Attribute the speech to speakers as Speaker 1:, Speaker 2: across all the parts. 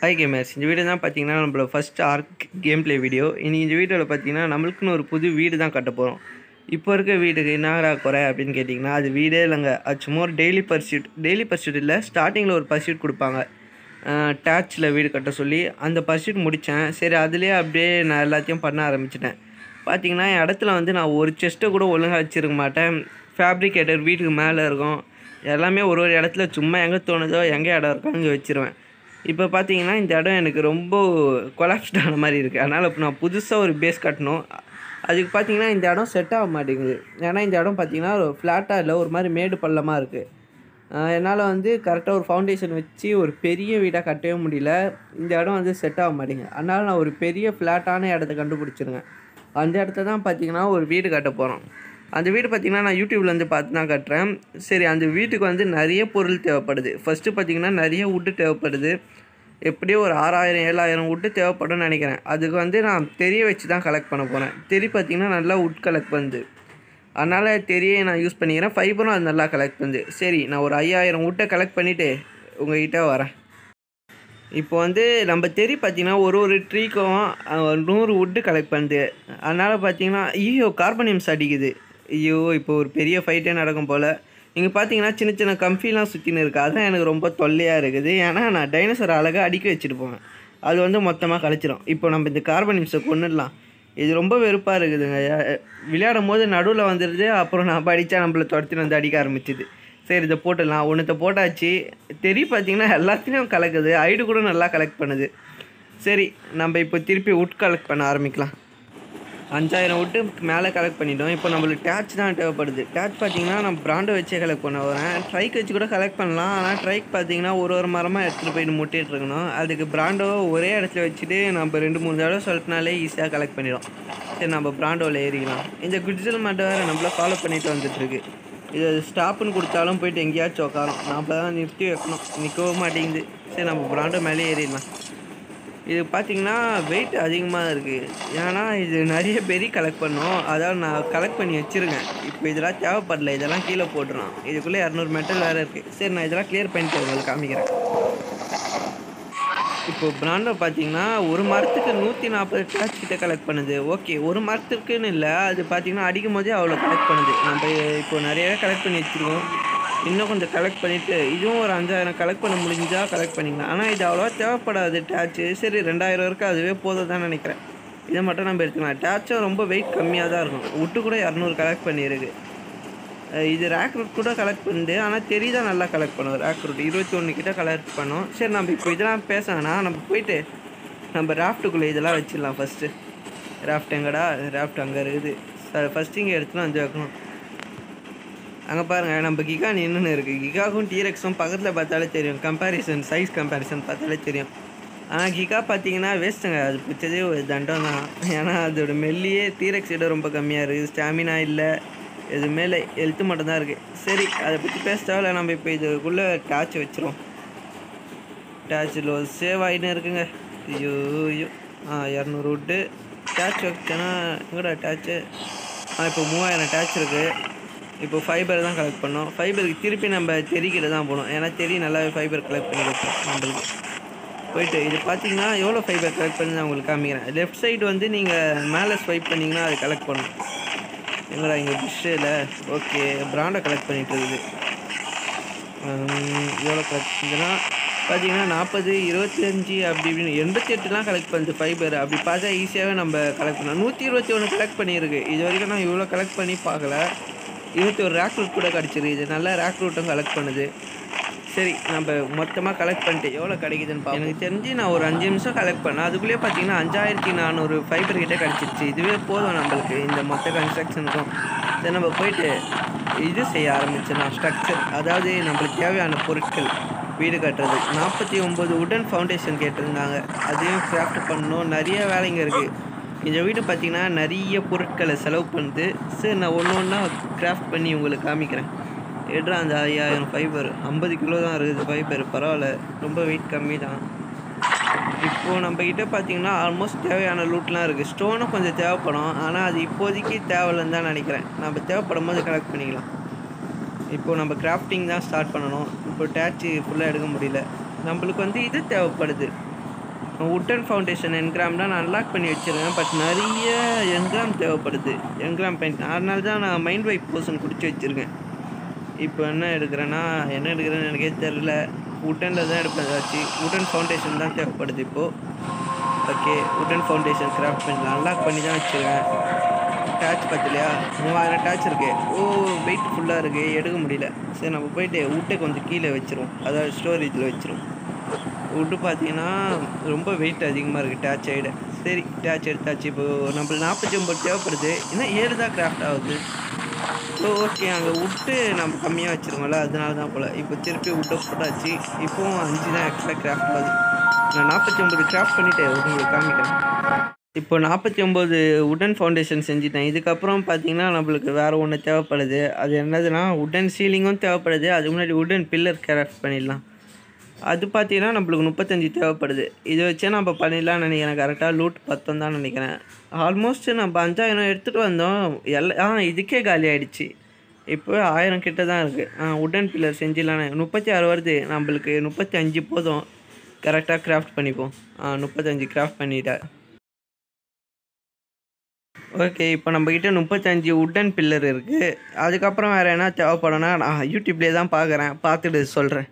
Speaker 1: hi gamers இந்த video தான் பார்த்தீங்கன்னா நம்மளோட first Ark game play video இன்னைக்கு இந்த வீடியோவில் பார்த்தீங்கன்னா நம்மளுக்குன்னு ஒரு புது வீடு தான் கட்ட போகிறோம் இப்போ இருக்க வீட்டுக்கு என்னடா குறை அப்படின்னு கேட்டிங்கன்னா அது வீடே இல்லைங்க அது சும்மா ஒரு டெய்லி பர்சியூட் டெய்லி பர்சியூட் இல்லை ஸ்டார்டிங்கில் ஒரு பர்சியூட் கொடுப்பாங்க டேச்சில் வீடு கட்ட சொல்லி அந்த பர்சியூட் முடித்தேன் சரி அதுலேயே அப்படியே நான் எல்லாத்தையும் பண்ண ஆரம்பிச்சிட்டேன் பார்த்தீங்கன்னா என் இடத்துல வந்து நான் ஒரு செஸ்ட்டை கூட ஒழுங்காக வச்சுருக்க மாட்டேன் ஃபேப்ரிகேட்டர் வீட்டுக்கு மேலே இருக்கும் எல்லாமே ஒரு ஒரு இடத்துல சும்மா எங்கே தோணுதோ எங்கே இடம் இருக்கோ அங்கே வச்சுருவேன் இப்போ பார்த்தீங்கன்னா இந்த இடம் எனக்கு ரொம்ப கொலாப்ஸ்ட் ஆன மாதிரி இருக்குது அதனால் இப்போ நான் புதுசாக ஒரு பேஸ் கட்டணும் அதுக்கு பார்த்தீங்கன்னா இந்த இடம் செட் ஆக மாட்டேங்குது ஏன்னா இந்த இடம் பார்த்தீங்கன்னா ஒரு ஃப்ளாட்டாக இல்லை ஒரு மாதிரி மேடு பள்ளமாக இருக்குது என்னால் வந்து கரெக்டாக ஒரு ஃபவுண்டேஷன் வச்சு ஒரு பெரிய வீடாக கட்டவே முடியல இந்த இடம் வந்து செட் ஆக மாட்டேங்குது அதனால் நான் ஒரு பெரிய ஃப்ளாட்டான இடத்த கண்டுபிடிச்சிருங்க அந்த இடத்த தான் பார்த்தீங்கன்னா ஒரு வீடு கட்ட போகிறோம் அந்த வீடு பார்த்திங்கன்னா நான் யூடியூப்லேருந்து பார்த்து தான் கட்டுறேன் சரி அந்த வீட்டுக்கு வந்து நிறைய பொருள் தேவைப்படுது ஃபஸ்ட்டு பார்த்திங்கன்னா நிறைய வுட்டு தேவைப்படுது எப்படியும் ஒரு ஆறாயிரம் ஏழாயிரம் வுட்டு தேவைப்படும்னு நினைக்கிறேன் அதுக்கு வந்து நான் தெரிய வச்சு தான் கலெக்ட் பண்ண போகிறேன் தெரி பார்த்திங்கன்னா நல்லா வுட் கலெக்ட் பண்ணுது அதனால் தெரிய நான் யூஸ் பண்ணிக்கிறேன் ஃபைபரும் அது நல்லா கலெக்ட் பண்ணுது சரி நான் ஒரு ஐயாயிரம் வுட்டை கலெக்ட் பண்ணிவிட்டு உங்ககிட்ட வரேன் இப்போ வந்து நம்ம தெரி பார்த்தீங்கன்னா ஒரு ஒரு ட்ரீக்கும் அஹ், நூறு வுட்டு கலெக்ட் பண்ணுது அதனால் பார்த்தீங்கன்னா ஐயோ கார்பனியம்ஸ் அடிக்குது ஐயோ இப்போ ஒரு பெரிய ஃபைட்டே நடக்கும் போல் இங்கே பார்த்தீங்கன்னா சின்ன சின்ன கம்ஃபிலாம் சுற்றின்னு இருக்குது அதான் எனக்கு ரொம்ப தொல்லையாக இருக்குது ஏன்னா நான் டைனோசர் அழகாக அடிக்க வச்சுட்டு போவேன் அது வந்து மொத்தமாக கழிச்சிடும் இப்போ நம்ம இந்த கார்பனியம்ஸை கொண்டுடலாம் இது ரொம்ப வெறுப்பாக இருக்குதுங்க ஏ- விளையாடும் போது நடுவில் வந்துடுது அப்புறம் நான் படித்தா நம்மளை துரத்தின்னு வந்து அடிக்க ஆரம்பிச்சுது சரி இதை போட்டுடலாம் ஒன்றத்தை போட்டாச்சு தெரி பார்த்தீங்கன்னா எல்லாத்தையும் கலக்குது ஐடு கூட நல்லா கலெக்ட் பண்ணுது சரி நம்ம இப்போ திருப்பி உட் கலெக்ட் பண்ண ஆரம்பிக்கலாம் அஞ்சாயிரம் விட்டு மேலே கலெக்ட் பண்ணிட்டோம் இப்போ நம்மளுக்கு டேச் தான் தேவைப்படுது டேச் பார்த்தீங்கன்னா நம்ம பிராண்டை வச்சே கலெக்ட் பண்ண வரேன் ட்ரைக் வச்சு கூட கலெக்ட் பண்ணலாம் ஆனால் ட்ரைக் பார்த்தீங்கன்னா ஒரு ஒரு மரமாக எடுத்துகிட்டு போயிட்டு முட்டிட்டு இருக்கணும் அதுக்கு பிராண்டோ ஒரே இடத்துல வச்சுட்டு நம்ம ரெண்டு மூணு தடவை சொல்லிட்டனாலே ஈஸியாக கலெக்ட் பண்ணிடும் சரி நம்ம பிராண்டோவில் ஏறிக்கலாம் இந்த குட்ஸில் மட்டும் வேறு நம்மள ஃபாலோ பண்ணிட்டு வந்துட்டுருக்கு இது ஸ்டாப்புன்னு கொடுத்தாலும் போயிட்டு எங்கேயாச்சும் உட்காரும் நம்ம தான் நிறுத்தி வைக்கணும் நிற்கவும் மாட்டேங்குது சரி நம்ம பிராண்டோ மேலே ஏறிடலாம் இது பார்த்தீங்கன்னா வெயிட் அதிகமாக இருக்குது ஏன்னா இது நிறைய பெரி கலெக்ட் பண்ணோம் அதாவது நான் கலெக்ட் பண்ணி வச்சுருக்கேன் இப்போ இதெல்லாம் தேவைப்படல இதெல்லாம் கீழே போட்டுரும் இதுக்குள்ளே இரநூறு மெட்டல் வேறு இருக்குது சரி நான் இதெல்லாம் கிளியர் பண்ணிட்டு உங்களுக்கு காமிக்கிறேன் இப்போ பிராண்டோ பார்த்தீங்கன்னா ஒரு மரத்துக்கு நூற்றி நாற்பது டேச் கிட்ட கலெக்ட் பண்ணுது ஓகே ஒரு மரத்துக்குன்னு இல்லை அது பார்த்தீங்கன்னா அடிக்கும் போதே அவ்வளோ கலெக்ட் பண்ணுது நம்ம இப்போ நிறையவே கலெக்ட் பண்ணி வச்சுருக்கோம் இன்னும் கொஞ்சம் கலெக்ட் பண்ணிவிட்டு இதுவும் ஒரு அஞ்சாயிரம் கலெக்ட் பண்ண முடிஞ்சால் கலெக்ட் பண்ணிக்கலாம் ஆனால் இது அவ்வளோவா தேவைப்படாது டேச்சு சரி ரெண்டாயிரம் இருக்குது அதுவே போதும் தான் நினைக்கிறேன் இதை மட்டும் நம்ம எடுத்துக்கலாம் டேச்சும் ரொம்ப வெயிட் கம்மியாக தான் இருக்கும் விட்டு கூட இரநூறு கலெக்ட் பண்ணியிருக்கு அஹ் இது ரேக் ரூட் கூட கலெக்ட் பண்ணுது ஆனால் தெரியுதா நல்லா கலெக்ட் பண்ணும் ரேக் ரூட் இருபத்தி ஒன்று கிட்ட கலெக்ட் பண்ணோம் சரி நம்ம இப்போ இதெல்லாம் பேசணும்னா நம்ம போயிட்டு நம்ம ராஃப்ட்டுக்குள்ளே இதெல்லாம் வச்சிடலாம் ஃபஸ்ட்டு ராஃப்ட் எங்கடா ராஃப்ட் அங்கே இருக்குது ஃபஸ்ட்டு இங்கே எடுத்துன்னு வந்து வைக்கணும் அங்கே பாருங்கள் நம்ம கிகா நின்றுன்னு இருக்குது கிகாக்கும் டீரெக்ஸும் பக்கத்தில் பார்த்தாலே தெரியும் கம்பேரிசன் சைஸ் கம்பேரிசன் பார்த்தாலே தெரியும் ஆனால் கிகா பார்த்தீங்கன்னா வேஸ்ட்டுங்க அது பிடிச்சதே ஒரு தண்டம் தான் ஏன்னா அதோட மெல்லியே டீரெக்ஸ் இடம் ரொம்ப கம்மியாக இருக்குது ஸ்டாமினா இல்லை எதுவுமே இல்லை ஹெல்த்து மட்டும்தான் இருக்குது சரி அதை பற்றி பேசிட்டாவில் நம்ம இப்போ இதுக்குள்ளே டாச் வச்சிரும் டேச்சில் சேவ் ஆகின்னு இருக்குங்க ஐயோ ஐயோ ஆ இரநூறு விட்டு டேச் வச்சேன்னா எங்கடா டேச்சு ஆ இப்போ மூவாயிரம் டேச் இருக்குது இப்போ ஃபைபர் தான் கலெக்ட் பண்ணோம் ஃபைபருக்கு திருப்பி நம்ம தெறிக்கிட்ட தான் போகணும் ஏன்னா தெரி நல்லாவே ஃபைபர் கலெக்ட் பண்ணி வைப்போம் நம்மளுக்கு போயிட்டு இது பார்த்தீங்கன்னா எவ்வளோ ஃபைபர் கலெக்ட் பண்ணி நான் உங்களுக்கு காமிக்கிறேன் லெஃப்ட் சைடு வந்து நீங்கள் மேலே ஸ்வைப் பண்ணிங்கன்னா அது கலெக்ட் பண்ணும் எங்கடா இங்கே புஷ்ஷில் ஓகே பிராண்டை கலெக்ட் பண்ணிட்டு இருக்குது ஹம், எவ்வளோ கலெக்ட் பண்ணுதுன்னா பார்த்தீங்கன்னா நாற்பது இருபத்தஞ்சி அப்படி இப்படின்னு எண்பத்தி எட்டுலாம் கலெக்ட் பண்ணுது ஃபைபர் அப்படி பார்த்தா ஈஸியாகவே நம்ம கலெக்ட் பண்ணலாம் நூற்றி இருபத்தி ஒன்று கலெக்ட் பண்ணியிருக்கு இது வரைக்கும் நான் இவ்வளோ கலெக்ட் பண்ணி பார்க்கல இருபத்தி ஒரு ரேக் ரூட் கூட கிடச்சிருக்கு இது நல்லா ரேக் ரூட்டும் கலெக்ட் பண்ணுது சரி நம்ம மொத்தமாக கலெக்ட் பண்ணிட்டு எவ்வளோ கிடைக்குதுன்னு பார்ப்போம் எனக்கு தெரிஞ்சு நான் ஒரு அஞ்சு நிமிஷம் கலெக்ட் பண்ணேன் அதுக்குள்ளேயே பார்த்தீங்கன்னா அஞ்சாயிரத்தி நானூறு ஃபைபர் கிட்ட கிடச்சிருச்சு இதுவே போதும் நம்மளுக்கு இந்த மொத்த கன்ஸ்ட்ரக்ஷனுக்கும் சரி நம்ம போயிட்டு இது செய்ய ஆரம்பிச்சிடலாம் ஸ்ட்ரக்சர் அதாவது நம்மளுக்கு தேவையான பொருட்கள் வீடு கட்டுறது நாற்பத்தி ஒம்பது உடன் ஃபவுண்டேஷன் கேட்டிருந்தாங்க அதையும் கிராஃப்ட் பண்ணணும் நிறைய வேலைங்க இருக்குது இந்த வீடு பார்த்தீங்கன்னா நிறைய பொருட்களை செலவு பண்ணுது சரி நான் ஒன்று ஒன்றா கிராஃப்ட் பண்ணி உங்களுக்கு காமிக்கிறேன் எடுறா அந்த ஐயாயிரம் ஃபைபர் ஐம்பது கிலோ தான் இருக்குது ஃபைபர் பரவாயில்ல ரொம்ப வெயிட் கம்மி தான் இப்போது நம்மக்கிட்ட பார்த்தீங்கன்னா ஆல்மோஸ்ட் தேவையான லூட்லாம் இருக்குது ஸ்டோனும் கொஞ்சம் தேவைப்படும் ஆனால் அது இப்போதைக்கு தேவையில்லைன்னு தான் நினைக்கிறேன் நம்ம தேவைப்படும் போது கலெக்ட் பண்ணிக்கலாம் இப்போது நம்ம கிராஃப்டிங் தான் ஸ்டார்ட் பண்ணணும் இப்போ டேச்சு ஃபுல்லாக எடுக்க முடியல நம்மளுக்கு வந்து இது தேவைப்படுது உட்டன் ஃபவுண்டேஷன் என்கிராம் தான் நான் அன்லாக் பண்ணி வச்சுருக்கேன் பட் நிறைய என்கிராம் தேவைப்படுது என்கிராம் பெயிண்ட் அதனால தான் நான் மைண்ட் வைப் போர்ஷன் குடிச்சு வச்சுருக்கேன் இப்போ என்ன எடுக்கிறேன்னா என்ன எடுக்கிறேன்னு எனக்கே தெரில உட்டனில் தான் எடுப்பேன் ஏதாச்சும் உட்டன் ஃபவுண்டேஷன் தான் தேவைப்படுது இப்போது ஓகே உட்டன் ஃபவுண்டேஷன் கிராஃப்ட் பண்ணலாம் அன்லாக் பண்ணி தான் வச்சுருக்கேன் டேச் பத்தலையா மூவாயிரம் டேச் இருக்கு ஓ வெயிட் ஃபுல்லாக இருக்குது எடுக்க முடியல சரி நம்ம போயிட்டு உட்டை கொஞ்சம் கீழே வச்சிருவோம் அதாவது ஸ்டோரேஜில் வச்சிருவோம் உட்டு பார்த்தீங்கன்னா ரொம்ப வெயிட் அதிகமாக இருக்குது டேச் சைடு சரி டேச் எடுத்தாச்சு இப்போ நம்மளுக்கு நாற்பத்தி ஒம்பது தேவைப்படுது இன்னும் ஏழு தான் கிராஃப்ட் ஆகுது ஸோ ஓகே அங்கே விட்டு நம்ம கம்மியாக வச்சுருக்கோம்ல அதனால தான் போல் இப்போ திருப்பி விட்டு போட்டாச்சு இப்போவும் அஞ்சு தான் எக்ஸ்ட்ரா கிராஃப்ட் ஆகுது நான் நாற்பத்தி ஒம்பது கிராஃப்ட் பண்ணிவிட்டு உங்களுக்கு காமிக்கிறேன் இப்போ நாற்பத்தி ஒம்பது உடன் ஃபவுண்டேஷன் செஞ்சுட்டேன் இதுக்கப்புறம் பார்த்தீங்கன்னா நம்மளுக்கு வேறு ஒன்று தேவைப்படுது அது என்னதுன்னா உடன் சீலிங்கும் தேவைப்படுது அதுக்கு முன்னாடி உடன் பில்லர் கிராஃப்ட் பண்ணிடலாம் அது பார்த்தீங்கன்னா நம்மளுக்கு முப்பத்தஞ்சு தேவைப்படுது இதை வச்சே நம்ம பண்ணிடலாம்னு நினைக்கிறேன் கரெக்டாக லூட் பத்தம் தான் நினைக்கிறேன் ஆல்மோஸ்ட் நம்ம அஞ்சாயிரம் எடுத்துகிட்டு வந்தோம் எல்லா ஆ இதுக்கே காலி ஆயிடுச்சு இப்போ ஆயிரம் கிட்ட தான் இருக்குது ஆ உடன் பில்லர் செஞ்சிடலான்னு முப்பத்தி ஆறு வருது நம்மளுக்கு முப்பத்தி அஞ்சு போதும் கரெக்டாக கிராஃப்ட் பண்ணிப்போம் ஆ முப்பத்தஞ்சு கிராஃப்ட் பண்ணிட்டேன் ஓகே இப்போ நம்மக்கிட்ட முப்பத்தஞ்சு உட்டன் பில்லர் இருக்குது அதுக்கப்புறம் வேறு என்ன தேவைப்படும்னா நான் யூடியூப்லேயே தான் பார்க்குறேன் பார்த்துட்டு சொல்கிறேன்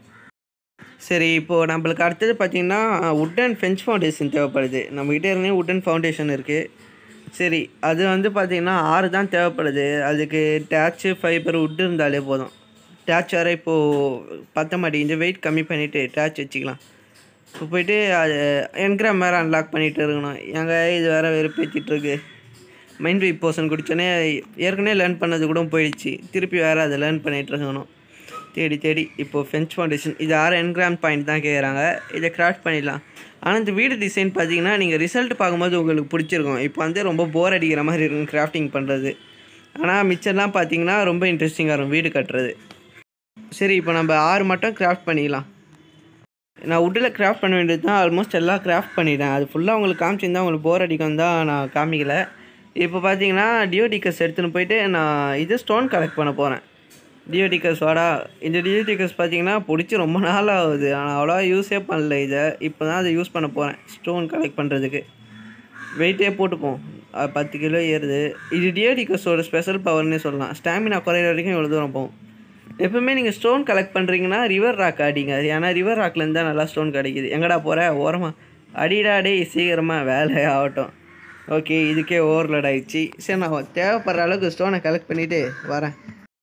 Speaker 1: சரி இப்போது நம்மளுக்கு அடுத்தது பார்த்திங்கன்னா உட்டன் ஃபென்ச் ஃபவுண்டேஷன் தேவைப்படுது நம்மக்கிட்ட இருந்தே உட்டன் ஃபவுண்டேஷன் இருக்குது சரி அது வந்து பார்த்திங்கன்னா ஆறு தான் தேவைப்படுது அதுக்கு டேச்சு ஃபைபர் உட்டு இருந்தாலே போதும் டேச் வேறு இப்போது பத்த மாட்டேங்குது வெயிட் கம்மி பண்ணிவிட்டு டேச் வச்சுக்கலாம் இப்போ போயிட்டு அது என்கிராம் வேறு அன்லாக் பண்ணிகிட்டு இருக்கணும் எங்க இது வேறு வெறுப்பேற்றிட்டு இருக்கு மைண்ட் வைப் போர்ஷன் குடித்தோடனே ஏற்கனவே லேர்ன் பண்ணது கூட போயிடுச்சு திருப்பி வேறு அதை லேர்ன் பண்ணிகிட்டு இருக்கணும் தேடி தேடி இப்போது ஃபென்ச் ஃபவுண்டேஷன் இது ஆறு என்கிராம் பாயிண்ட் தான் கேட்குறாங்க இதை கிராஃப்ட் பண்ணிடலாம் ஆனால் இந்த வீடு டிசைன் பார்த்தீங்கன்னா நீங்கள் ரிசல்ட் பார்க்கும்போது உங்களுக்கு பிடிச்சிருக்கும் இப்போ வந்து ரொம்ப போர் அடிக்கிற மாதிரி இருக்கும் கிராஃப்டிங் பண்ணுறது ஆனால் மிச்சம்லாம் பார்த்தீங்கன்னா ரொம்ப இன்ட்ரெஸ்டிங்காக இருக்கும் வீடு கட்டுறது சரி இப்போ நம்ம ஆறு மட்டும் கிராஃப்ட் பண்ணிக்கலாம் நான் உட்டில் கிராஃப்ட் பண்ண வேண்டியது தான் ஆல்மோஸ்ட் எல்லாம் கிராஃப்ட் பண்ணிட்டேன் அது ஃபுல்லாக உங்களுக்கு காமிச்சிருந்தா உங்களுக்கு போர் அடிக்கும் தான் நான் காமிக்கல இப்போ பார்த்தீங்கன்னா டியோடிக்கஸ் எடுத்துன்னு போயிட்டு நான் இது ஸ்டோன் கலெக்ட் பண்ண போகிறேன் டியோடிக்கஸ் வாடா இந்த டியோடிக்கஸ் பார்த்தீங்கன்னா பிடிச்சி ரொம்ப நாள் ஆகுது ஆனால் அவ்வளோவா யூஸே பண்ணல இதை இப்போ தான் அதை யூஸ் பண்ண போகிறேன் ஸ்டோன் கலெக்ட் பண்ணுறதுக்கு வெயிட்டே போட்டுப்போம் அது பத்து கிலோ ஏறுது இது டியோடிக்கஸோட ஸ்பெஷல் பவர்னே சொல்லலாம் ஸ்டாமினா குறையிற வரைக்கும் இவ்வளோ தூரம் போகும் எப்பவுமே நீங்கள் ஸ்டோன் கலெக்ட் பண்ணுறீங்கன்னா ரிவர் ராக் அடிங்க ஏன்னா ரிவர் ராக்லேருந்து தான் நல்லா ஸ்டோன் கிடைக்குது எங்கடா போகிற ஓரமாக அடிடா டேய் சீக்கிரமாக வேலை ஆகட்டும் ஓகே இதுக்கே ஓவர்லோட் ஆயிடுச்சு சரி நான் தேவைப்படுற அளவுக்கு ஸ்டோனை கலெக்ட் பண்ணிவிட்டு வரேன்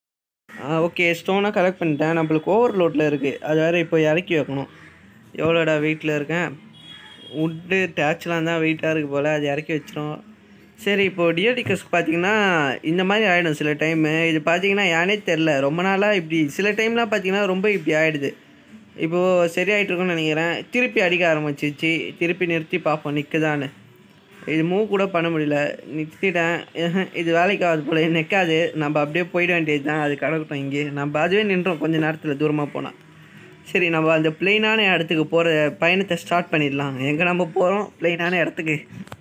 Speaker 1: ஓகே ஸ்டோனை கலெக்ட் பண்ணிட்டேன் நம்மளுக்கு ஓவர்லோட்டில் இருக்குது அது வேறு இப்போ இறக்கி வைக்கணும் எவ்வளோடா வெயிட்டில் இருக்கேன் உட்டு டேச்லாம் தான் வெயிட்டாக இருக்குது போல் அது இறக்கி வச்சிரும் சரி இப்போது டியோடிக்கஸ் பார்த்தீங்கன்னா இந்த மாதிரி ஆகிடும் சில டைமு இது பார்த்தீங்கன்னா யானே தெரில ரொம்ப நாளாக இப்படி சில டைம்லாம் பார்த்தீங்கன்னா ரொம்ப இப்படி ஆகிடுது இப்போது சரியாயிட்டு இருக்கும்னு நினைக்கிறேன் திருப்பி அடிக்க ஆரம்பிச்சிச்சு திருப்பி நிறுத்தி பார்ப்போம் நிற்குதான்னு இது மூவ் கூட பண்ண முடியல நிறுத்திட்டேன் ம்ஹும், இது வேலைக்கு ஆகாது போல நிற்காது நம்ம அப்படியே போயிட வேண்டியது தான் அது கிடக்கட்டும் இங்கே நம்ம அதுவே நின்றோம் கொஞ்சம் நேரத்தில் தூரமாக போனால் சரி நம்ம அந்த பிளெயினான இடத்துக்கு போகிற பயணத்தை ஸ்டார்ட் பண்ணிடலாம் எங்கே நம்ம போகிறோம் பிளெயினான இடத்துக்கு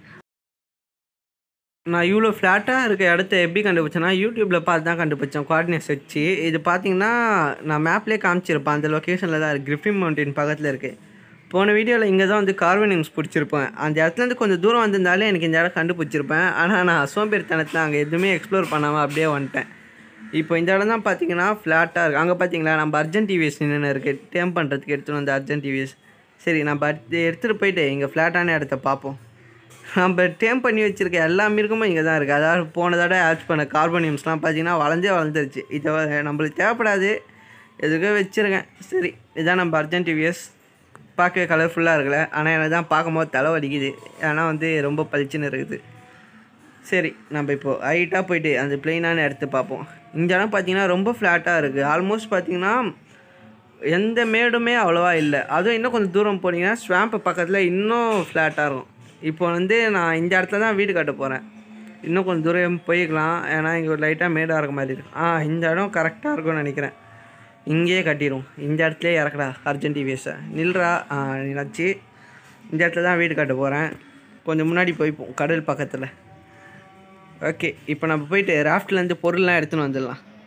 Speaker 1: நான் இவ்வளோ ஃப்ளாட்டாக இருக்க இடத்த எப்படி கண்டுபிடிச்சேன்னா யூடியூப்பில் பார்த்து தான் கண்டுபிடிச்சேன் கோஆர்டினேட்ஸ் வச்சு இது பார்த்தீங்கன்னா நான் மேப்லேயே காமிச்சிருப்பேன் அந்த லொக்கேஷனில் தான் இருக்குது கிரிஃபின் மவுண்டன் பக்கத்தில் இருக்குது போன வீடியோவில் இங்கே தான் வந்து கார்வனிங்ஸ் பிடிச்சிருப்பேன் அந்த இடத்துலேருந்து கொஞ்சம் தூரம் வந்திருந்தாலே எனக்கு இந்த இடம் கண்டுபிடிச்சிருப்பேன் ஆனால் நான் சோம்பேறித்தனத்தில் அங்கே எதுவுமே எக்ஸ்ப்ளோர் பண்ணாமல் அப்படியே வந்துட்டேன் இப்போ இந்த இடம் தான் பார்த்தீங்கன்னா ஃப்ளாட்டாக இருக்குது அங்கே பார்த்தீங்களா நம்ம அர்ஜென்ட் டிவிஎஸ் நின்று இருக்குது டேம் பண்ணுறதுக்கு எடுத்துகிட்டு வந்த அர்ஜென்ட் டிவிஎஸ் சரி நம்ம அடுத்து எடுத்துகிட்டு போயிட்டு இங்கே ஃப்ளாட்டான இடத்த பார்ப்போம் நம்ம டேம் பண்ணி வச்சுருக்க எல்லா மிருகமும் இங்கே தான் இருக்குது அதாவது போன தடவை ஆட் பண்ண கார்பனியம்ஸ்லாம் பார்த்தீங்கன்னா வளர்ந்தே வளர்ந்துருச்சு இதை வ- நம்மளுக்கு தேவைப்படாது எதுக்கோ வச்சுருக்கேன் சரி இதான் நம்ம அர்ஜென்ட் டிவிஎஸ் பார்க்கவே கலர்ஃபுல்லாக இருக்கல ஆனால் எனக்கு தான் பார்க்கும்போது தலை வலிக்குது ஏன்னா வந்து ரொம்ப பளிச்சுன்னு இருக்குது சரி நம்ம இப்போது ஹைட்டாக போயிட்டு அந்த பிளெயினான இடத்த பார்ப்போம் இந்த இடம் பார்த்தீங்கன்னா ரொம்ப ஃப்ளாட்டாக இருக்குது ஆல்மோஸ்ட் பார்த்தீங்கன்னா எந்த மேடுமே அவ்வளோவா இல்லை அதுவும் இன்னும் கொஞ்சம் தூரம் போனீங்கன்னா ஸ்வாம்பு பக்கத்தில் இன்னும் ஃப்ளாட்டாக இருக்கும் இப்போ வந்து நான் இந்த இடத்துல தான் வீடு கட்ட போகிறேன் இன்னும் கொஞ்சம் தூரம் போய்க்கலாம் ஏன்னா இங்கே ஒரு லைட்டாக மேடாக இருக்க மாதிரி இருக்கு ஆ இந்த இடம் கரெக்டாக இருக்கும்னு நினைக்கிறேன் இங்கேயே கட்டிடும் இந்த இடத்துலயே இறக்குடா அர்ஜென்ட் டிவிஎஸை நில்றா ஆ நினச்சி இந்த இடத்துல தான் வீடு கட்ட போகிறேன் கொஞ்சம் முன்னாடி போய்ப்போம் கடல் பக்கத்தில் ஓகே இப்போ நம்ம போயிட்டு ராஃப்ட்லேருந்து பொருள்லாம் எடுத்துன்னு வந்துடலாம்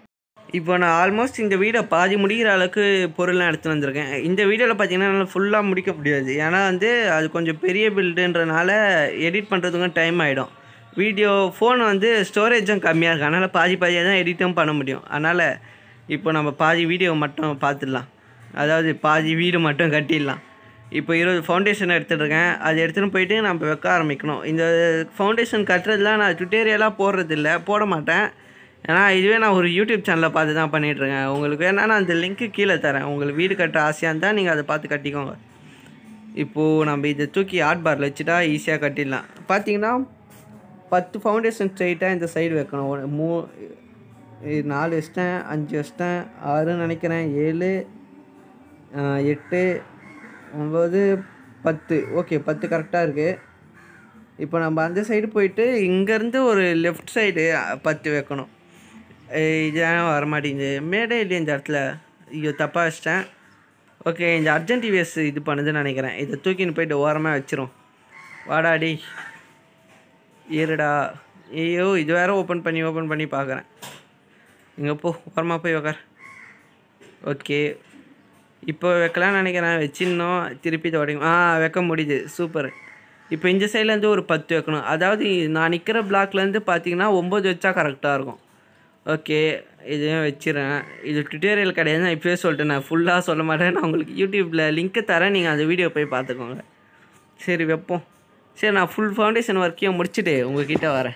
Speaker 1: இப்போ நான் ஆல்மோஸ்ட் இந்த வீடை பாதி முடிகிற அளவுக்கு பொருள்லாம் எடுத்து வந்திருக்கேன் இந்த வீடியோவில் பார்த்தீங்கன்னா என்னால் ஃபுல்லாக முடிக்க முடியாது ஏன்னா வந்து அது கொஞ்சம் பெரிய பில்டுன்றனால எடிட் பண்ணுறதுக்கும் டைம் ஆகிடும் வீடியோ ஃபோன் வந்து ஸ்டோரேஜும் கம்மியாக இருக்குது அதனால் பாதி பாதியாக தான் எடிட்டும் பண்ண முடியும் அதனால் இப்போ நம்ம பாதி வீடியோ மட்டும் பார்த்துடலாம் அதாவது பாதி வீடு மட்டும் கட்டிடலாம் இப்போ இருபது ஃபவுண்டேஷன் எடுத்துகிட்டு இருக்கேன் அது எடுத்துகிட்டு போயிட்டு நம்ம வைக்க ஆரம்பிக்கணும் இந்த ஃபவுண்டேஷன் கட்டுறதுலாம் நான் டுட்டோரியலாக போடுறதில்ல போட மாட்டேன் ஏன்னா இதுவே நான் ஒரு யூடியூப் சேனலில் பார்த்து தான் பண்ணிகிட்ருக்கேன் உங்களுக்கு வேணா நான் அந்த லிங்க்கு கீழே தரேன் உங்களுக்கு வீடு கட்ட ஆசையாக இருந்தால் நீங்கள் அதை பார்த்து கட்டிக்கோங்க இப்போது நம்ம இதை தூக்கி ஆர்ட் பாரில் வச்சுட்டா ஈஸியாக கட்டிடலாம் பார்த்தீங்கன்னா பத்து ஃபவுண்டேஷன் ஸ்ட்ரைட்டாக இந்த சைடு வைக்கணும் ஒரு மூ இது நாலு வச்சிட்டேன் அஞ்சு வச்சிட்டேன் ஆறுன்னு நினைக்கிறேன் ஏழு ஆஹ், எட்டு ஒம்பது பத்து ஓகே பத்து கரெக்டாக இருக்குது இப்போ நம்ம அந்த சைடு போயிட்டு இங்கேருந்து ஒரு லெஃப்ட் சைடு பத்து வைக்கணும் ஏய், இது ஏன் வர மாட்டேங்குது மேடே இல்லையா இந்த இடத்துல ஐயோ தப்பாக வச்சிட்டேன் ஓகே இந்த அர்ஜென்ட் டிவிஎஸ் இது பண்ணுதுன்னு நினைக்கிறேன் இதை தூக்கின்னு போயிட்டு ஓரமாக வச்சிரும் வாடாடி இருடா ஐயோ இது வேற ஓப்பன் பண்ணி ஓப்பன் பண்ணி பார்க்குறேன் இங்கே போ ஓரமாக போய் உக்கார் ஓகே இப்போ வைக்கலாம்னு நினைக்கிறேன் வச்சிருந்தோம் திருப்பி தொடங்கி ஆ வைக்க முடியுது சூப்பர் இப்போ இந்த சைட்லேருந்து ஒரு பத்து வைக்கணும் அதாவது நான் நிற்கிற பிளாக்லேருந்து பார்த்தீங்கன்னா ஒம்பது வச்சா கரெக்டாக இருக்கும் ஓகே இதையும் வச்சிடறேன் இது டுட்டோரியல் கிடையாது நான் இப்போயே சொல்லிட்டேன் நான் ஃபுல்லாக சொல்ல மாட்டேன் நான் உங்களுக்கு யூடியூப்பில் லிங்க்கு தரேன் நீங்கள் அந்த வீடியோ போய் பார்த்துக்கோங்க சரி வைப்போம் சரி நான் ஃபுல் ஃபவுண்டேஷன் ஒர்க்கையும் முடிச்சுட்டு உங்ககிட்ட வரேன்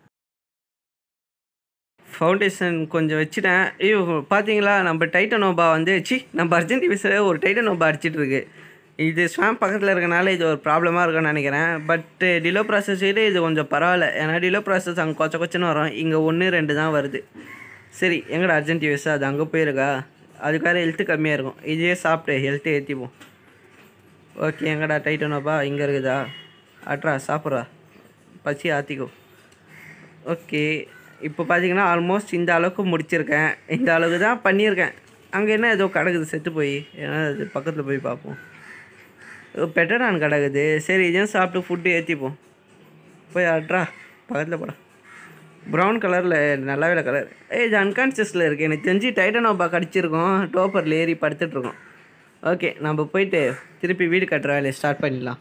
Speaker 1: ஃபவுண்டேஷன் கொஞ்சம் வச்சுட்டேன் ஐயோ பார்த்தீங்களா நம்ம டைட்டனோபா வந்து சி நம்ம அர்ஜென்ட் டிவிஸில் ஒரு டைட்டனோபா அடிச்சிட்டு இருக்கு இது ஸ்வாம் பக்கத்தில் இருக்கனால இது ஒரு ப்ராப்ளமாக இருக்கும்னு நினைக்கிறேன் பட் டிலோ ப்ராசஸ் விட இது கொஞ்சம் பரவாயில்ல ஏன்னா டிலோ ப்ராசஸ் அங்கே கொச்ச கொச்சன்னு வரும் இங்கே ஒன்று ரெண்டு தான் வருது சரி எங்கடா அர்ஜென்ட் டிவிஸ் அது அங்கே போயிருக்கா அதுக்காக ஹெல்த்து கம்மியாக இருக்கும் இதே சாப்பிட்டு ஹெல்த்து ஏற்றிப்போம் ஓகே எங்கடா டைட்டனோபா இங்கே இருக்குதா அட்ரா சாப்பிட்றா பசி ஆற்றிக்கோ ஓகே இப்போ பார்த்தீங்கன்னா ஆல்மோஸ்ட் இந்த அளவுக்கு முடிச்சிருக்கேன் இந்த அளவுக்கு தான் பண்ணியிருக்கேன் அங்கே என்ன ஏதோ கிடக்குது செத்து போய் ஏன்னா அது பக்கத்தில் போய் பார்ப்போம் பெட்டடான் கிடக்குது சரி இதையும் சாப்பிட்டு ஃபுட்டு ஏற்றிப்போம் போய் அட்ரா பக்கத்தில் போடா ப்ரௌன் கலரில் நல்லாவே கலர் ஏய் இது அன்கான்சியஸில் இருக்குது எனக்கு தெரிஞ்சு டைட்டனோபா கடிச்சிருக்கோம் டோப்பரில் ஏறி படுத்துட்ருக்கோம் ஓகே நம்ம போயிட்டு திருப்பி வீடு கட்டுற வேலையை ஸ்டார்ட் பண்ணிடலாம்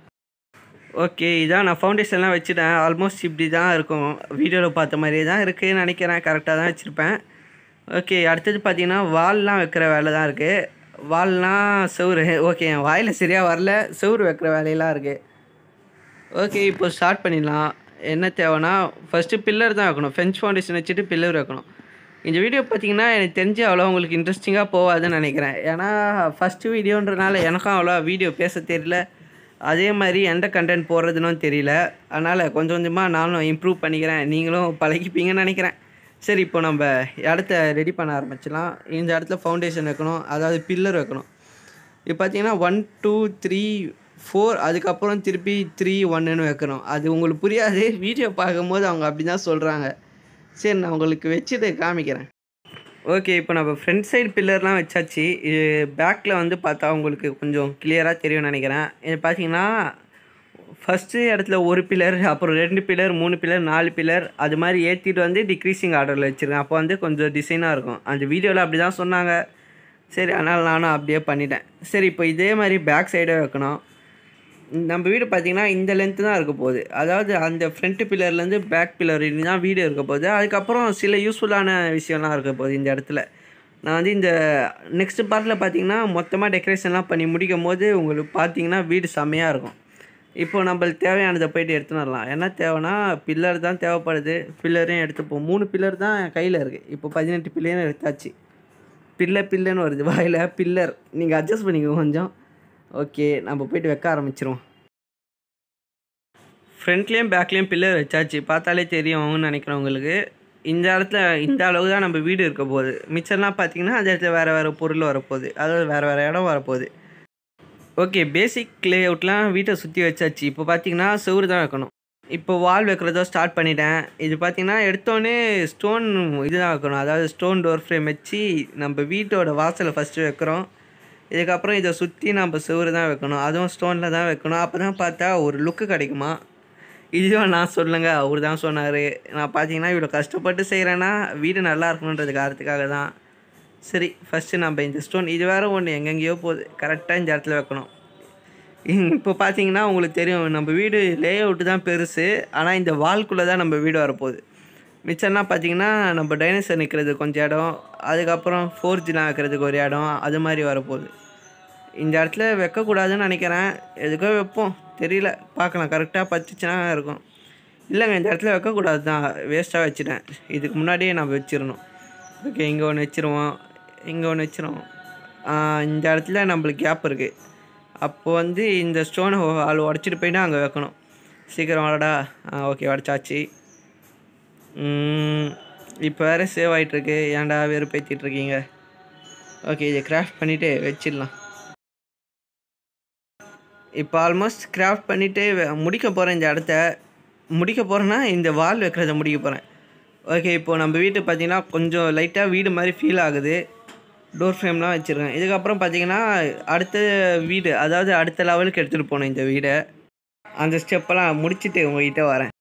Speaker 1: ஓகே இதான் நான் ஃபவுண்டேஷன்லாம் வச்சுட்டேன் ஆல்மோஸ்ட் இப்படி தான் இருக்கும் வீடியோவில் பார்த்த மாதிரியே தான் இருக்குதுன்னு நினைக்கிறேன் கரெக்டாக தான் வச்சுருப்பேன் ஓகே அடுத்தது பார்த்தீங்கன்னா வால்லாம் வைக்கிற வேலை தான் இருக்குது வால்லாம் செவுரு ஓகே என் வாயில் சரியாக வரல செவுரு வைக்கிற வேலையெல்லாம் இருக்குது ஓகே இப்போ ஸ்டார்ட் பண்ணிடலாம் என்ன தேவைன்னா ஃபஸ்ட்டு பில்லர் தான் வைக்கணும் ஃபென்ச் ஃபவுண்டேஷன் வச்சுட்டு பில்லர் வைக்கணும் இந்த வீடியோ பார்த்தீங்கன்னா எனக்கு தெரிஞ்சு அவ்வளோ உங்களுக்கு இன்ட்ரெஸ்டிங்காக போகாதுன்னு நினைக்கிறேன் ஏன்னா ஃபஸ்ட்டு வீடியோன்றனால எனக்கும் அவ்வளோ வீடியோ பேச தெரியல அதே மாதிரி எந்த கண்டென்ட் போடுறதுன்னு தெரியல அதனால் கொஞ்சம் கொஞ்சமாக நானும் இம்ப்ரூவ் பண்ணிக்கிறேன் நீங்களும் பழகிப்பீங்கன்னு நினைக்கிறேன் சரி இப்போ நம்ம இடத்த ரெடி பண்ண ஆரம்பிச்சிடலாம் இந்த இடத்துல ஃபவுண்டேஷன் வைக்கணும் அதாவது பில்லர் வைக்கணும் இப்போ பார்த்தீங்கன்னா ஒன் டூ த்ரீ ஃபோர் அதுக்கப்புறம் திருப்பி த்ரீ ஒன்றுன்னு வைக்கணும் அது உங்களுக்கு புரியாது வீடியோ பார்க்கும்போது அவங்க அப்படி தான் சொல்கிறாங்க சரி நான் உங்களுக்கு வச்சுட்டு காமிக்கிறேன் ஓகே இப்போ நம்ம ஃப்ரண்ட் சைடு பில்லர்லாம் வச்சாச்சு இது பேக்கில் வந்து பார்த்தா உங்களுக்கு கொஞ்சம் கிளியராக தெரியும்னு நினைக்கிறேன் இது பார்த்தீங்கன்னா ஃபஸ்ட்டு இடத்துல ஒரு பில்லர் அப்புறம் ரெண்டு பில்லர் மூணு பில்லர் நாலு பில்லர் அது மாதிரி ஏற்றிட்டு வந்து டிக்ரீசிங் ஆர்டரில் வச்சுருக்கேன் அப்போ வந்து கொஞ்சம் டிசைனாக இருக்கும் அந்த வீடியோவில் அப்படி தான் சொன்னாங்க சரி அதனால் நானும் அப்படியே பண்ணிட்டேன் சரி இப்போ இதே மாதிரி பேக் சைடே வைக்கணும் நம்ம வீடு பார்த்திங்கன்னா இந்த லென்த்து தான் இருக்க போகுது அதாவது அந்த ஃப்ரண்ட் பில்லர்லேருந்து பேக் பில்லர் தான் வீடு இருக்க போகுது அதுக்கப்புறம் சில யூஸ்ஃபுல்லான விஷயம்லாம் இருக்க போகுது இந்த இடத்துல நான் வந்து இந்த நெக்ஸ்ட் பார்ட்டில் பார்த்தீங்கன்னா மொத்தமாக டெக்கரேஷன்லாம் பண்ணி முடிக்கும் போது உங்களுக்கு பார்த்தீங்கன்னா வீடு செம்மையாக இருக்கும் இப்போ நம்மளுக்கு தேவையானதை போயிட்டு எடுத்துன்னு வரலாம் என்ன தேவைன்னா பில்லர் தான் தேவைப்படுது பில்லரையும் எடுத்துப்போம் மூணு பில்லர் தான் என் கையில் இருக்குது இப்போ பதினெட்டு பில்லையும் எடுத்தாச்சு பில்லை பில்லுன்னு வருது வாயில் பில்லர் நீங்கள் அட்ஜஸ்ட் பண்ணிக்கோங்க கொஞ்சம் ஓகே நம்ம போயிட்டு வைக்க ஆரம்பிச்சிருவோம் ஃப்ரண்ட்லேயும் பேக்லேயும் பில்லர் வச்சாச்சு பார்த்தாலே தெரியும்னு நினைக்கிறேன் உங்களுக்கு இந்த இடத்துல இந்த அளவு தான் நம்ம வீடு இருக்க போகுது மிச்சம்லாம் பார்த்தீங்கன்னா அந்த இடத்துல வேறு வேறு பொருள் வரப்போகுது அதாவது வேறு வேறு இடம் வரப்போகுது ஓகே பேசிக் லே அவுட்லாம் வீட்டை சுற்றி வச்சாச்சு இப்போ பார்த்தீங்கன்னா செவுரு தான் வைக்கணும் இப்போ வால் வைக்கிறதோ ஸ்டார்ட் பண்ணிட்டேன் இது பார்த்தீங்கன்னா எடுத்தோடனே ஸ்டோன் இதுதான் வைக்கணும் அதாவது ஸ்டோன் டோர் ஃப்ரேம் வச்சு நம்ம வீட்டோட வாசலை ஃபஸ்ட்டு வைக்கிறோம் இதுக்கப்புறம் இதை சுற்றி நம்ம செவுரு தான் வைக்கணும் அதுவும் ஸ்டோனில் தான் வைக்கணும் அப்போ தான் பார்த்தா ஒரு லுக்கு கிடைக்குமா இதுவும் நான் சொல்லுங்க அவர் தான் சொன்னார் நான் பார்த்தீங்கன்னா இவ்வளோ கஷ்டப்பட்டு செய்கிறேன்னா வீடு நல்லா இருக்கணுன்றது காரணத்துக்காக தான் சரி ஃபஸ்ட்டு நம்ம இந்த ஸ்டோன் இது வேறு ஒன்று எங்கெங்கேயோ போகுது கரெக்டாக இந்த இடத்துல வைக்கணும் இப்போ பார்த்தீங்கன்னா உங்களுக்கு தெரியும் நம்ம வீடு லே அவுட்டு தான் பெருசு ஆனால் இந்த வால்குள்ளே தான் நம்ம வீடு வரப்போகுது மிச்சம்னா பார்த்தீங்கன்னா நம்ம டைனோசர் நிற்கிறது கொஞ்சம் இடம் அதுக்கப்புறம் ஃபோர் ஜிலாம் வைக்கிறதுக்கு ஒரு இடம் அது மாதிரி வரப்போகுது இந்த இடத்துல வைக்கக்கூடாதுன்னு நினைக்கிறேன் எதுக்கோ வைப்போம் தெரியல பார்க்கலாம் கரெக்டாக பத்துச்சுன்னா இருக்கும் இல்லைங்க இந்த இடத்துல வைக்கக்கூடாது தான் வேஸ்ட்டாக வச்சுட்டேன் இதுக்கு முன்னாடியே நம்ம வச்சிடணும் ஓகே இங்கே ஒன்று வச்சிருவோம் இங்கே ஒன்று வச்சிருவோம் ஆஹ் இந்த இடத்துல நம்மளுக்கு கேப் இருக்குது அப்போ வந்து இந்த ஸ்டோனை ஆள் உடச்சிட்டு போயிட்டு அங்கே வைக்கணும் சீக்கிரம் வாடா ஆ ஓகே உடச்சாச்சு இப்போ வேறு சேவ் ஆகிட்டுருக்கு ஏன்டா வெறுப்பேற்றிட்டு இருக்கீங்க ஓகே இதை கிராஃப்ட் பண்ணிவிட்டு வச்சிடலாம் இப்போ ஆல்மோஸ்ட் கிராஃப்ட் பண்ணிவிட்டு முடிக்க போகிறேன் இந்த இடத்த முடிக்க போகிறேன்னா இந்த வால் வைக்கிறத முடிக்க போகிறேன் ஓகே இப்போது நம்ம வீட்டு பார்த்தீங்கன்னா கொஞ்சம் லைட்டாக வீடு மாதிரி ஃபீல் ஆகுது டோர் ஃப்ரேம்லாம் வச்சுருக்கேன் இதுக்கப்புறம் பார்த்தீங்கன்னா அடுத்த வீடு அதாவது அடுத்த லெவலுக்கு எடுத்துகிட்டு போகணும் இந்த வீடை அந்த ஸ்டெப்பெல்லாம் முடிச்சுட்டு உங்ககிட்ட வரேன்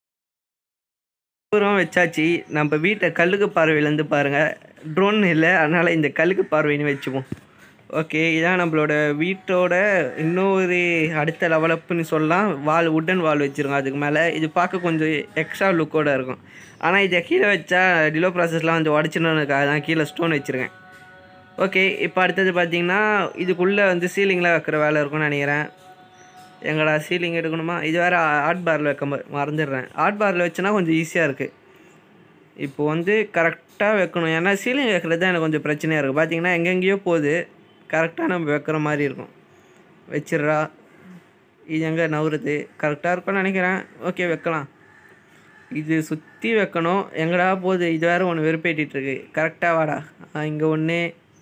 Speaker 1: தூரம் வச்சாச்சு நம்ம வீட்டை கல்லுக்கு பார்வையிலேருந்து பாருங்கள் ட்ரோன் இல்லை அதனால் இந்த கல்லுக்கு பார்வைன்னு வச்சுப்போம் ஓகே இதான் நம்மளோட வீட்டோட இன்னொரு அடுத்த லெவலப்புன்னு சொல்லலாம் வால் உட்டன் வால் வச்சுருக்கோம் அதுக்கு மேலே இது பார்க்க கொஞ்சம் எக்ஸ்ட்ரா லுக்கோட இருக்கும் ஆனால் இதை கீழே வச்சா டிலோ ப்ராசஸ்லாம் வந்து உடச்சிடணுக்காக தான் கீழே ஸ்டோன் வச்சுருக்கேன் ஓகே இப்போ அடுத்தது பார்த்தீங்கன்னா இதுக்குள்ளே வந்து சீலிங்கில் வைக்கிற வேலை இருக்கும்னு நினைக்கிறேன் எங்கடா சீலிங் எடுக்கணுமா இது வேறு ஆர்ட் பாரில் வைக்க ம- மறந்துடுறேன் ஆர்ட் பாரில் வச்சனா கொஞ்சம் ஈஸியாக இருக்குது இப்போ வந்து கரெக்டாக வைக்கணும் ஏன்னா சீலிங் வைக்கிறது தான் எனக்கு கொஞ்சம் பிரச்சனையாக இருக்குது பார்த்தீங்கன்னா எங்கெங்கேயோ போகுது கரெக்டாக நம்ம வைக்கிற மாதிரி இருக்கும் வச்சிடுறா இது எங்கே நவுறுது கரெக்டாக இருக்கும்னு நினைக்கிறேன் ஓகே வைக்கலாம் இது சுற்றி வைக்கணும் எங்கடா போகுது இது வேறு ஒன்று வெறுப்பேட்டிகிட்ருக்கு கரெக்டாக வாடா இங்கே ஒன்று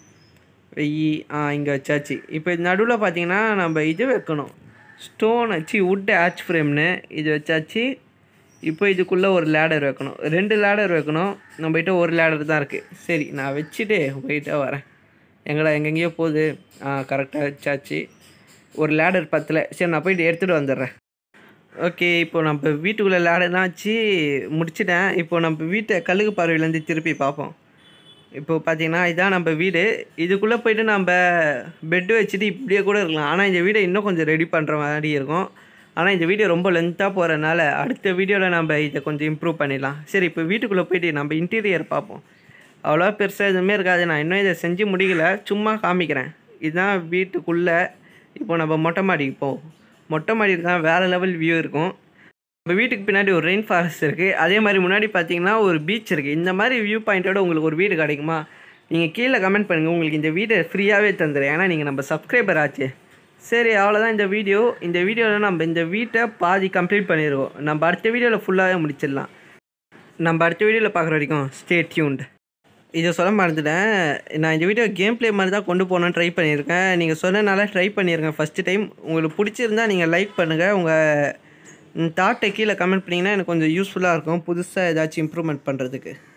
Speaker 1: வெய்யி ஆ இங்கே வச்சாச்சு இப்போ இது நடுவில் பார்த்தீங்கன்னா நம்ம இது வைக்கணும் ஸ்டோன் வச்சு wood ஆச் ஃப்ரேம்னு இது வச்சாச்சு இப்போ இதுக்குள்ளே ஒரு லேடர் வைக்கணும் ரெண்டு லேடர் வைக்கணும் நம்மகிட்ட ஒரு லேடர் தான் இருக்குது சரி நான் வச்சுட்டு போயிட்டே வரேன் எங்கடா எங்கெங்கேயோ போகுது ஆ கரெக்டாக வச்சாச்சு ஒரு லேடர் பத்தில் சரி நான் போயிட்டு எடுத்துகிட்டு வந்துடுறேன் ஓகே இப்போ நம்ம வீட்டுக்குள்ளே லேடர்லாம் வச்சு முடிச்சிட்டேன் இப்போ நம்ம வீட்டை கழுகு பார்வையிலேருந்து திருப்பி பார்ப்போம் இப்போ பார்த்தீங்கன்னா இதான் நம்ம வீடு இதுக்குள்ளே போயிட்டு நம்ம பெட்டு வச்சுட்டு இப்படியே கூட இருக்கலாம் ஆனால் இந்த வீடை இன்னும் கொஞ்சம் ரெடி பண்ணுற மாதிரி இருக்கும் ஆனால் இந்த வீடியோ ரொம்ப லென்த்தாக போகிறனால அடுத்த வீடியோவில் நம்ம இதை கொஞ்சம் இம்ப்ரூவ் பண்ணிடலாம் சரி இப்போ வீட்டுக்குள்ளே போயிட்டு நம்ம இன்டீரியர் பார்ப்போம் அவ்வளோவா பெருசாக எதுவுமே இருக்காது நான் இன்னும் இதை செஞ்சு முடிக்கல சும்மா காமிக்கிறேன் இதுதான் வீட்டுக்குள்ளே இப்போ நம்ம மொட்டை மாடிக்கு போவோம் மொட்டை மாடிக்கு தான் வேறு லெவல் வியூ இருக்கும் நம்ம வீட்டுக்கு பின்னாடி ஒரு ரெயின் ஃபாரஸ்ட் இருக்குது அதே மாதிரி முன்னாடி பார்த்தீங்கன்னா ஒரு பீச் இருக்குது இந்த மாதிரி வியூ பாயிண்ட்டோட உங்களுக்கு ஒரு வீடு கிடைக்குமா நீங்கள் கீழே கமெண்ட் பண்ணுங்கள் உங்களுக்கு இந்த வீடை ஃப்ரீயாகவே தந்துடுறேன் ஏன்னா நீங்கள் நம்ம சப்ஸ்கிரைபர் ஆச்சு சரி அவ்வளோதான் இந்த வீடியோ இந்த வீடியோவில் நம்ம இந்த வீட்டை பாதி கம்ப்ளீட் பண்ணிடுவோம் நம்ம அடுத்த வீடியோவில் ஃபுல்லாகவே முடிச்சிடலாம் நம்ம அடுத்த வீடியோவில் பார்க்குற வரைக்கும் ஸ்டே டியூன்ட் இதை சொல்ல மறந்துட்டேன் நான் இந்த வீடியோ கேம் ப்ளே மாதிரி தான் கொண்டு போகணுன்னு ட்ரை பண்ணியிருக்கேன் நீங்கள் சொன்னனால ட்ரை பண்ணியிருங்க ஃபஸ்ட்டு டைம் உங்களுக்கு பிடிச்சிருந்தா நீங்கள் லைக் பண்ணுங்கள் உங்கள் தாட்டை கீழே கமெண்ட் பண்ணிங்கன்னா எனக்கு கொஞ்சம் யூஸ்ஃபுல்லாக இருக்கும் புதுசாக ஏதாச்சும் இம்ப்ரூவ்மெண்ட் பண்ணுறதுக்கு